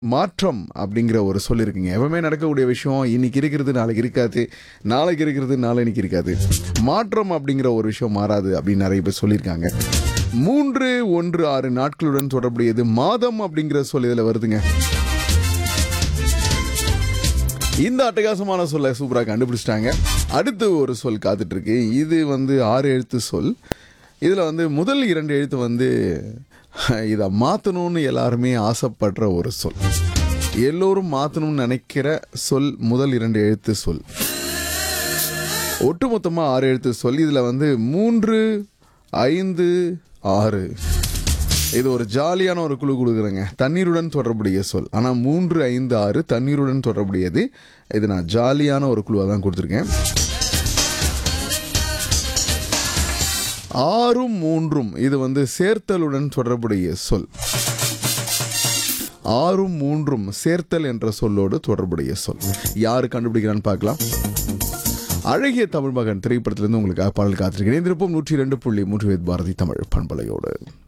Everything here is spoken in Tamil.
மாற்றம் அப்படிங்கிற ஒரு சொல் இருக்குங்க எப்பவுமே நடக்கக்கூடிய விஷயம் இன்னைக்கு இருக்கிறது நாளைக்கு இருக்காது நாளைக்கு இருக்கிறது நாளைக்கு இருக்காது மாற்றம் அப்படிங்கிற ஒரு விஷயம் மாறாது அப்படின்னு நிறைய பேர் சொல்லியிருக்காங்க மூன்று ஒன்று ஆறு நாட்களுடன் தொடர்புடையது மாதம் அப்படிங்கிற சொல் இதில் வருதுங்க இந்த அட்டகாசமான சொல்லை சூப்பராக கண்டுபிடிச்சிட்டாங்க அடுத்து ஒரு சொல் காத்துட்டு இருக்கு இது வந்து ஆறு எழுத்து சொல் இதில் வந்து முதல் இரண்டு எழுத்து வந்து இதை மாற்றணும்னு எல்லாருமே ஆசைப்படுற ஒரு சொல் எல்லோரும் மாற்றணும்னு நினைக்கிற சொல் முதல் இரண்டு எழுத்து சொல் ஒட்டுமொத்தமாக ஆறு எழுத்து சொல் இதில் வந்து மூன்று ஐந்து ஆறு இது ஒரு ஜாலியான ஒரு குழு கொடுக்குறேங்க தண்ணீருடன் தொடர்புடைய சொல் ஆனால் மூன்று ஐந்து ஆறு தண்ணீருடன் தொடர்புடையது இது நான் ஜாலியான ஒரு குழுவாக தான் கொடுத்துருக்கேன் ஆறும் மூன்றும் இது வந்து சேர்த்தலுடன் தொடர்புடைய சொல் ஆறும் மூன்றும் சேர்த்தல் என்ற சொல்லோடு தொடர்புடைய சொல் யாரு கண்டுபிடிக்கிறான்னு பார்க்கலாம் அழகிய தமிழ் மகன் திரைப்படத்திலிருந்து உங்களுக்கு பாடல் காத்திருக்கிறேன் திருப்பம் நூற்றி இரண்டு புள்ளி மூன்று வேத் பாரதி தமிழ் பண்பலையோடு